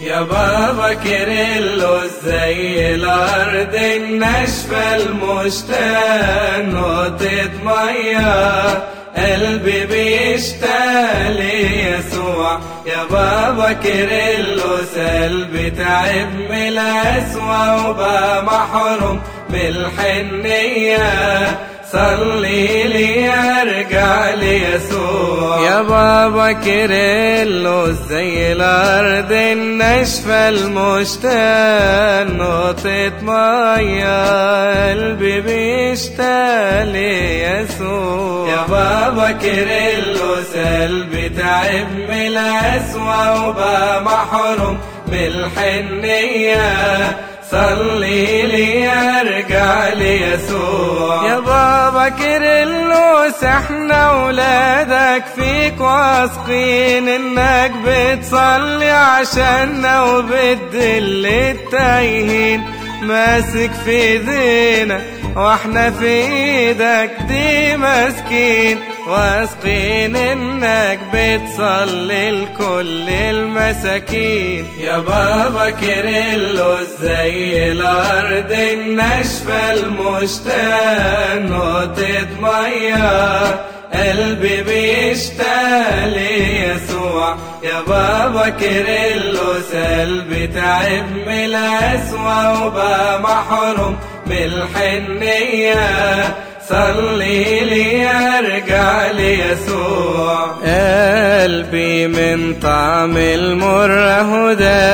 يا بابا كيرلو زي الأرض الناشفة المشتاق نقطة مية قلبي بيشتاق ليسوع يا بابا كيرلو قلبي تعب من الأسوأ وبقى محروم من الحنية صلي لي ارجع ليسوع يا بابا كيرلو زي الارض الناشفة المشتاق نقطة مية قلبي بيشتاق ليسوع يا بابا كيرلو قلبي تعب من الأسوأ وبقى محروم من الحنية صلي لي ارجع ليسوع يا بابا كيرلس احنا ولادك فيك واثقين انك بتصلي عشاننا وبتدل التايهين ماسك في ايدينا واحنا في ايدك دي ماسكين واثقين انك بتصلي لكل المساكين يا بابا كيرلو زي الارض الناشفة المشتاق نقطة مية قلبي بيشتاق ليسوع يا بابا كيرلو قلبي تعب من الأسوأ وبقى محروم من الحنية صلي لي ارجع ليسوع قلبي من طعم المر هدى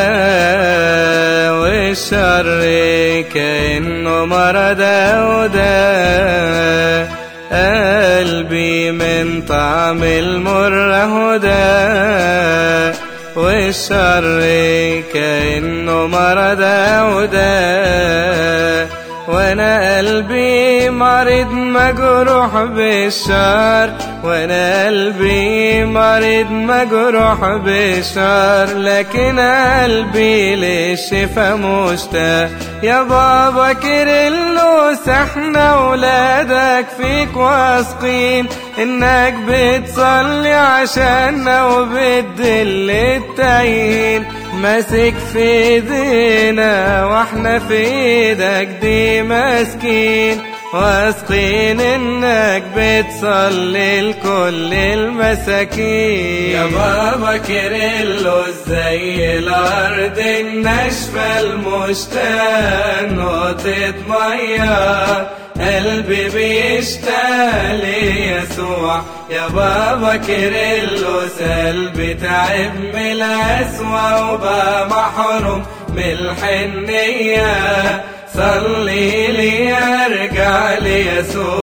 والشر كأنه مرض هدى قلبي من طعم المر هدى والشر كأنه مرض هدى وانا قلبي مريض مجروح بالشر وانا قلبي مريض مجروح بالشر لكن قلبي للشفا مشتاق يا بابا كيرلس احنا ولادك فيك واثقين انك بتصلي عشاننا وبتدل التايهين ماسك في ايدينا واحنا في ايدك دي ماسكين واثقين انك بتصلي لكل المساكين يا بابا كيرلو زي الارض الناشفة المشتاق نقطة مية قلبي بيشتاق ليسوع يا بابا كيرلو قلبي تعب من الأسوأ وبقى محروم من الحنية صلي لي ارجع ليسوع